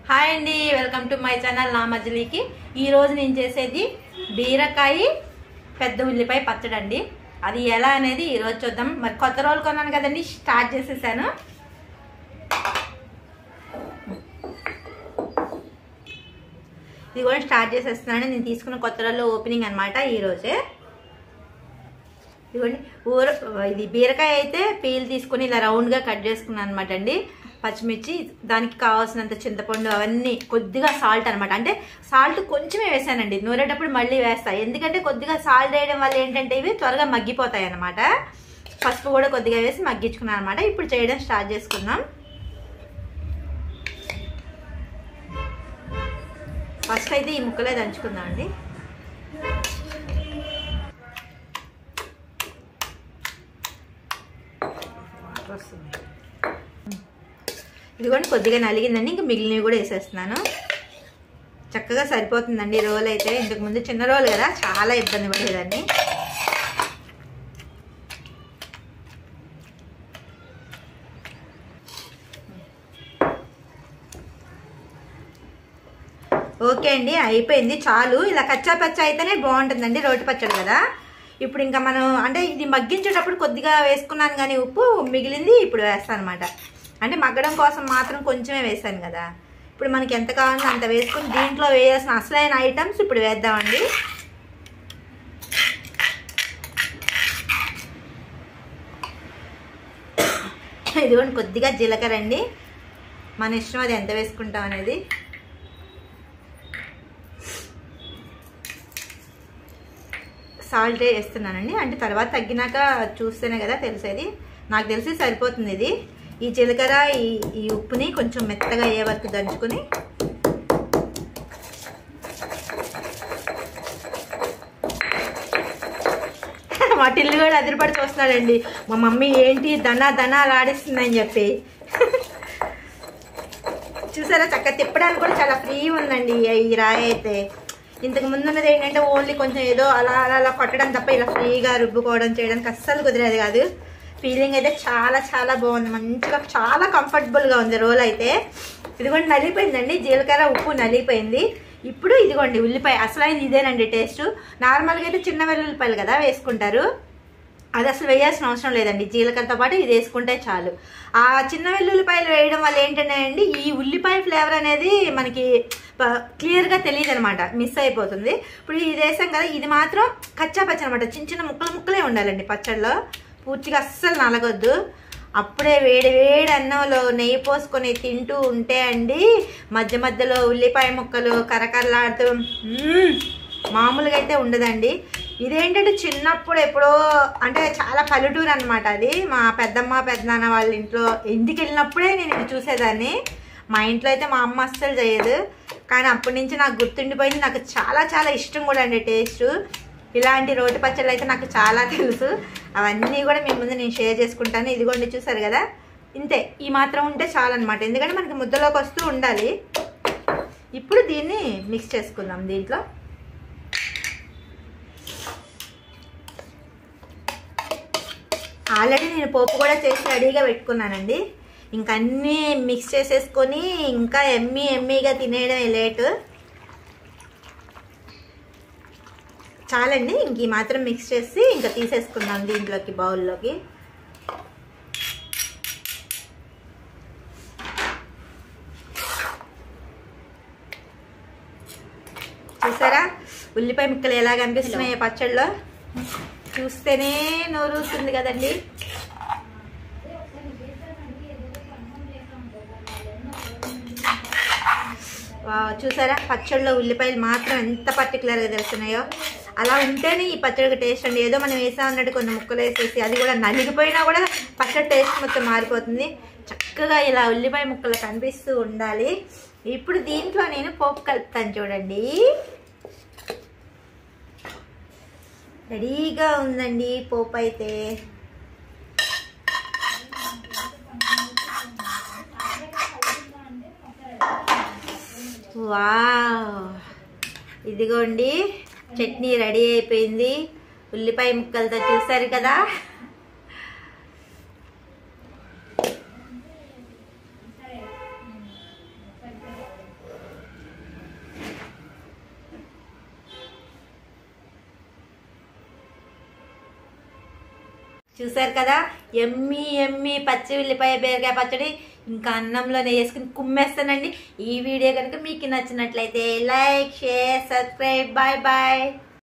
hi అండి welcome to my channel నా మజిలీకి ఈ రోజు నేను చేసేది బీరకాయ పెద్ద ఉల్లిపాయ పచ్చడి అండి అది ఎలా అనేది ఈ రోజు చూద్దాం మరి కొత్త రోజులు కొన్నాను కదండి స్టార్ట్ చేసేసాను ఇది కూడా స్టార్ట్ చేసేస్తున్నాను నేను తీసుకున్న కొత్త రోజులో ఓపెనింగ్ అనమాట ఈ రోజే ఇదిగోండి ఊర ఇది బీరకాయ అయితే పీల్ తీసుకుని ఇలా రౌండ్గా కట్ చేసుకున్నాను అనమాట అండి పచ్చిమిర్చి దానికి కావాల్సినంత చింతపండు అవన్నీ కొద్దిగా సాల్ట్ అనమాట అంటే సాల్ట్ కొంచెమే వేసానండి నూరేటప్పుడు మళ్ళీ వేస్తా ఎందుకంటే కొద్దిగా సాల్ట్ వేయడం వల్ల ఏంటంటే ఇవి త్వరగా మగ్గిపోతాయి అనమాట పసుపు కూడా కొద్దిగా వేసి మగ్గించుకున్నాను అనమాట ఇప్పుడు చేయడం స్టార్ట్ చేసుకుందాం ఫస్ట్ అయితే ఈ ముక్కలే దంచుకుందాం అండి వస్తుంది ఇదిగోండి కొద్దిగా నలిగిందండి ఇంకా మిగిలినవి కూడా వేసేస్తున్నాను చక్కగా సరిపోతుందండి రోల్ అయితే ఇంతకు ముందు చిన్న రోల్ కదా చాలా ఇబ్బంది పడేదాన్ని ఓకే అండి అయిపోయింది చాలు ఇలా కచ్చా పచ్చ అయితేనే బాగుంటుందండి రోటి పచ్చడి కదా ఇప్పుడు ఇంకా మనం అంటే ఇది మగ్గించేటప్పుడు కొద్దిగా వేసుకున్నాను కానీ ఉప్పు మిగిలింది ఇప్పుడు వేస్తాను అనమాట అంటే మగ్గడం కోసం మాత్రం కొంచెమే వేసాను కదా ఇప్పుడు మనకి ఎంత కావాలో అంత వేసుకుని దీంట్లో వేయాల్సిన అసలైన ఐటమ్స్ ఇప్పుడు వేద్దామండి ఇదిగోండి కొద్దిగా జీలకర్ర అండి మన ఇష్టం అది ఎంత వేసుకుంటాం అనేది సాల్ట్ వేస్తున్నానండి అంటే తర్వాత తగ్గినాక చూస్తేనే కదా తెలిసేది నాకు తెలిసి సరిపోతుంది ఇది ఈ జీలకర్ర ఈ ఈ ఉప్పుని కొంచెం మెత్తగా అయ్యే వరకు దంచుకొని మా టిల్లు కూడా అదిరిపడి చూస్తున్నాడండి మా మమ్మీ ఏంటి దనా దనా ఆడిస్తుందని చెప్పి చూసారా చక్కగా తిప్పడానికి కూడా చాలా ఫ్రీ ఉందండి ఈ రాయి అయితే ఇంతకు ముందు ఉన్నది ఏంటంటే ఓన్లీ కొంచెం ఏదో అలా అలా అలా కొట్టడం తప్ప ఇలా ఫ్రీగా రుబ్బుకోవడం చేయడానికి అస్సలు కుదిరేది కాదు ఫీలింగ్ అయితే చాలా చాలా బాగుంది మంచిగా చాలా కంఫర్టబుల్గా ఉంది రోల్ అయితే ఇదిగోండి నలిగిపోయిందండి జీలకర్ర ఉప్పు నలిగిపోయింది ఇప్పుడు ఇదిగోండి ఉల్లిపాయ అసలైంది ఇదేనండి టేస్ట్ నార్మల్గా అయితే చిన్న వెల్లుల్లిపాయలు కదా వేసుకుంటారు అది అసలు వేయాల్సిన అవసరం లేదండి జీలకర్రతో పాటు ఇది వేసుకుంటే చాలు ఆ చిన్న వెల్లుల్లిపాయలు వేయడం వల్ల ఏంటంటే అండి ఈ ఉల్లిపాయ ఫ్లేవర్ అనేది మనకి క్లియర్గా తెలియదు అనమాట మిస్ అయిపోతుంది ఇప్పుడు ఇది వేసాం కదా ఇది మాత్రం కచ్చా పచ్చ అనమాట చిన్న చిన్న ముక్కలు ముక్కలే ఉండాలండి పచ్చడిలో పూర్తిగా అస్సలు నలగొద్దు అప్పుడే వేడి వేడి అన్నంలో నెయ్యి పోసుకొని తింటూ ఉంటే అండి మధ్య మధ్యలో ఉల్లిపాయ ముక్కలు కరకరలాడుతూ మ్మ్, మామూలుగా అయితే ఉండదండి ఇదేంటంటే చిన్నప్పుడు ఎప్పుడో అంటే చాలా పల్లెటూరు అనమాట అది మా పెద్దమ్మ పెద్దనాన్న వాళ్ళ ఇంట్లో ఇంటికి వెళ్ళినప్పుడే నేను ఇది చూసేదాన్ని మా ఇంట్లో అయితే మా అమ్మ అస్సలు చేయదు కానీ అప్పటి నుంచి నాకు గుర్తుండిపోయింది నాకు చాలా చాలా ఇష్టం కూడా అండి టేస్ట్ ఇలాంటి రోటి పచ్చళ్ళు అయితే నాకు చాలా తెలుసు అవన్నీ కూడా మీ ముందు నేను షేర్ చేసుకుంటాను ఇదిగోండి చూసారు కదా ఇంతే ఈ మాత్రం ఉంటే చాలన్నమాట ఎందుకంటే మనకి ముద్దలోకి వస్తూ ఉండాలి ఇప్పుడు దీన్ని మిక్స్ చేసుకుందాం దీంట్లో ఆల్రెడీ నేను పోపు కూడా చేసి రెడీగా పెట్టుకున్నానండి ఇంకా అన్నీ మిక్స్ చేసేసుకొని ఇంకా ఎమ్మీ ఎమ్మీగా తినేయడం లేట్ చాలండి ఇంక ఈ మాత్రం మిక్స్ చేసి ఇంకా తీసేసుకుందాం దీంట్లోకి బౌల్లోకి చూసారా ఉల్లిపాయ ముక్కలు ఎలా కనిపిస్తున్నాయి పచ్చళ్ళలో చూస్తేనే నోరుతుంది కదండి వావ్, చూసారా పచ్చడిలో ఉల్లిపాయలు మాత్రం ఎంత పర్టికులర్గా తెలుస్తున్నాయో అలా ఉంటేనే ఈ పచ్చడికి టేస్ట్ అండి ఏదో మనం వేసా ఉన్నట్టు కొన్ని ముక్కలు వేసేసి అది కూడా నలిగిపోయినా కూడా పచ్చడి టేస్ట్ మొత్తం మారిపోతుంది చక్కగా ఇలా ఉల్లిపాయ ముక్కలు కనిపిస్తూ ఉండాలి ఇప్పుడు దీంట్లో నేను పోపు కలుపుతాను చూడండి రెడీగా ఉందండి పోపు అయితే వావ్ ఇదిగోండి చట్నీ రెడీ అయిపోయింది ఉల్లిపాయ ముక్కలతో చూసారు కదా చూసారు కదా ఎమ్మి ఎమ్మి పచ్చి ఉల్లిపాయ బీరకాయ పచ్చడి ఇంకా అన్నంలో వేసుకుని కుమ్మేస్తానండి ఈ వీడియో కనుక మీకు నచ్చినట్లయితే like share subscribe bye bye